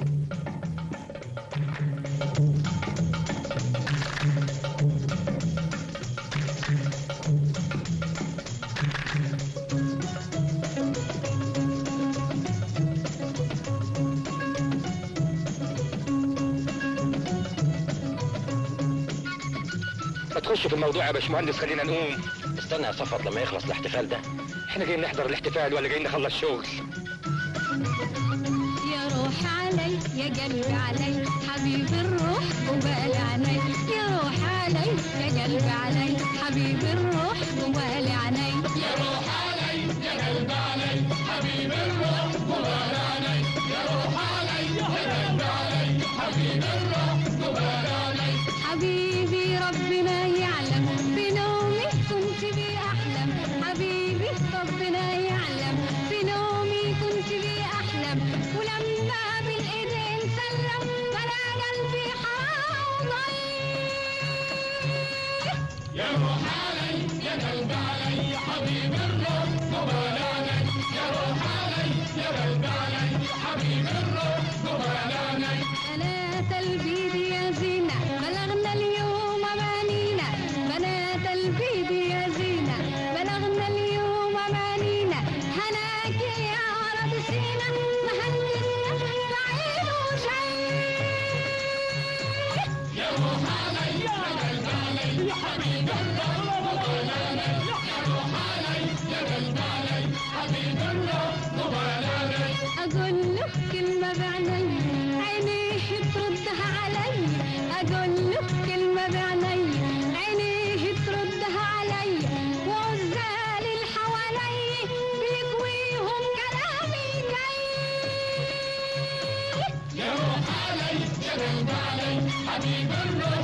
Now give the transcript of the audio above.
ما تخش في الموضوع يا باشمهندس خلينا نقوم استنى يا صفوت لما يخلص الاحتفال ده احنا جايين نحضر الاحتفال ولا جايين نخلص شغل يا روح علي يا قلبي علي حبيب الروح وبالي عيني يا روح علي يا قلبي علي حبيب الروح وبالي عيني يا روح علي يا قلبي علي حبيب الروح وبالي عيني يا روح علي يا قلبي علي حبيب الروح وبالي عيني حبيبي ربنا يعلم بنومي كنت بي احلم حبيبي ربنا يعلم بنومي كنت بي احلم ولما بالايدين سلم فلا قلبي حرام يا روح علي يا قلبي علي حبيب الروح قبال علي يا روح علي يا قلبي علي حبيب الروح قبال علي بنات البيد يا زينة بلغنا اليوم أمانينا بنات البيد يا زينة بلغنا اليوم أمانينا هناك يا ولد سينا مهندنا بعيد وشيء يا روح علي يا قلب علي يا حبيب الروح قبال علي يا روح علي يا قلب علي حبيب الروح قبال علي أقول له كلمة بعيني عينيه تردها علي أقول له كلمة بعيني عينيه تردها علي وعزال اللي حوالي بيكويهم كلامي جاي يا روح علي يا قلب علي حبيب الروح